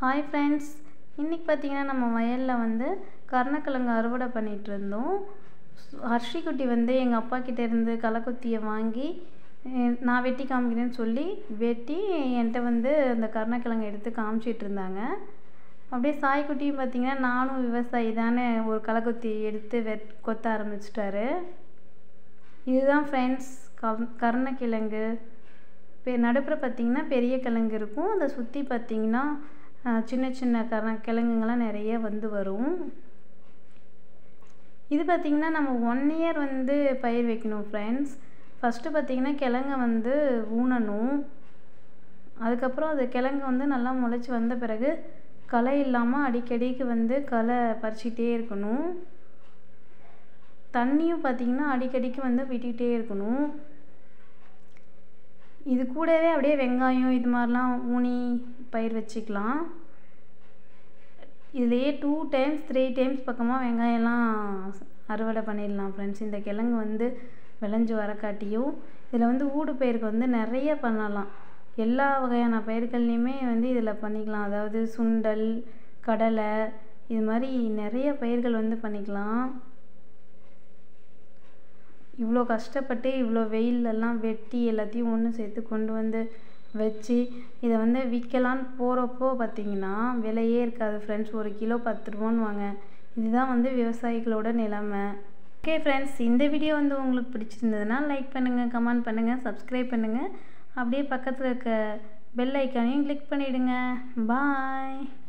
hi friends இன்றைக்கி பார்த்தீங்கன்னா நம்ம வயலில் வந்து கருணக்கிழங்கு அறுவடை பண்ணிகிட்டு இருந்தோம் ஹர்ஷிக்குட்டி வந்து எங்கள் அப்பா கிட்ட இருந்து களைக்கொத்தியை வாங்கி அஹ், நான் வெட்டி காமிக்கிறேன்னு சொல்லி வெட்டி என்கிட்ட வந்து அந்த கருணக்கிழங்கை எடுத்து காமிச்சிட்டு இருந்தாங்க அப்படியே சாய்க்குட்டியும் பார்த்தீங்கன்னா நானும் விவசாயி தானே ஒரு களைக்கொத்தி எடுத்து வெட் கொத்த ஆரம்பிச்சிட்டாரு இதுதான் ஃப்ரெண்ட்ஸ் கர் கருணக்கிழங்கு பெ நடுப்புற பார்த்தீங்கன்னா பெரிய கிழங்கு இருக்கும் அதை சுற்றி பார்த்தீங்கன்னா அஹ், சின்ன சின்ன கர கிழங்குங்கள்லாம் நிறைய வந்து வரும் இது பார்த்திங்கன்னா நம்ம ஒன் இயர் வந்து பயிர் வைக்கணும் ஃப்ரெண்ட்ஸ் ஃபஸ்ட்டு பார்த்திங்கன்னா கிழங்க வந்து ஊனணும் அதுக்கப்புறம் அது கிழங்கு வந்து நல்லா முளைச்சி வந்த பிறகு களை இல்லாமல் அடிக்கடிக்கு வந்து களை பறிச்சிக்கிட்டே இருக்கணும் தண்ணியும் பார்த்திங்கன்னா அடிக்கடிக்கு வந்து விட்டுக்கிட்டே இருக்கணும் இது கூடவே அப்படியே வெங்காயம் இது மாதிரிலாம் ஊனி பயிர் வச்சுக்கலாம் இதுலேயே டூ டைம்ஸ் த்ரீ டைம்ஸ் பக்கமாக வெங்காயம்லாம் அறுவடை பண்ணிடலாம் ஃப்ரெண்ட்ஸ் இந்த கிழங்கு வந்து விளைஞ்சு வரக்காட்டியும் இதில் வந்து ஊடு பயிருக்கு வந்து நிறைய பண்ணலாம் எல்லா வகையான பயிர்கள்லையுமே வந்து இதில் பண்ணிக்கலாம் அதாவது சுண்டல் கடலை இது மாதிரி நிறைய பயிர்கள் வந்து பண்ணிக்கலாம் இவ்வளோ கஷ்டப்பட்டு இவ்வளோ வெயிலெல்லாம் வெட்டி எல்லாத்தையும் ஒன்று சேர்த்து கொண்டு வந்து வச்சு இதை வந்து விற்கலான்னு போகிறப்போ பார்த்தீங்கன்னா விலையே இருக்காது ஃப்ரெண்ட்ஸ் ஒரு கிலோ பத்து ரூபான்னு வாங்க இதுதான் வந்து விவசாயிகளோட நிலைமை ஓகே ஃப்ரெண்ட்ஸ் இந்த வீடியோ வந்து உங்களுக்கு பிடிச்சிருந்ததுன்னா லைக் பண்ணுங்கள் கமெண்ட் பண்ணுங்கள் சப்ஸ்கிரைப் பண்ணுங்கள் அப்படியே பக்கத்தில் இருக்க பெல் ஐக்கானையும் கிளிக் பண்ணிவிடுங்க பாய்